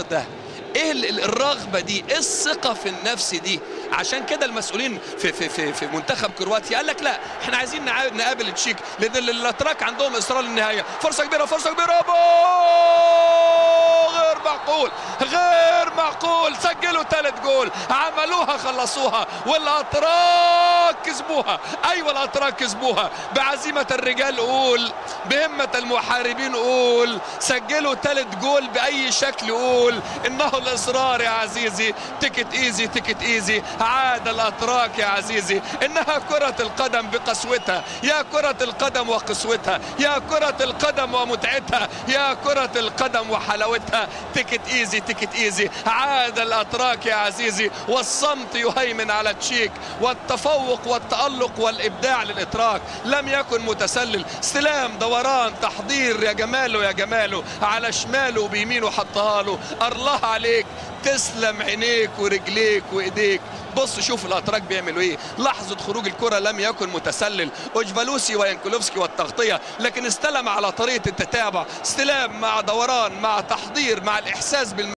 الاصرار ده ايه ال- ال- الرغبه دي ايه الثقه في النفس دي عشان كده المسؤولين في في في في منتخب كرواتيا قال لك لا احنا عايزين نع- نقابل تشيك لان ال- الاتراك عندهم اصرار للنهايه فرصه كبيره فرصه كبيره بو غير معقول غير معقول سجلوا ثالث جول عملوها خلصوها والاتراك كسبوها ايوه الاتراك كسبوها بعزيمه الرجال قول بهمه المحاربين قول سجلوا ثالث جول باي شكل قول انه الاصرار يا عزيزي تكت ايزي تكت ايزي عاد الاتراك يا عزيزي انها كره القدم بقسوتها يا كره القدم وقسوتها يا كره القدم ومتعتها يا كره القدم وحلاوتها تكت ايزي تكت ايزي عاد الاتراك يا عزيزي والصمت يهيمن على تشيك والتفوق والتالق والابداع للاتراك لم يكن متسلل استلام دوران تحضير يا جماله يا جماله على شماله وبيمينه حطها له الله عليك تسلم عينيك ورجليك وايديك بص شوف الاتراك بيعملوا ايه لحظه خروج الكره لم يكن متسلل اوجفالوسي وينكولوفسكي والتغطيه لكن استلم على طريقه التتابع استلام مع دوران مع تحضير مع الاحساس بالم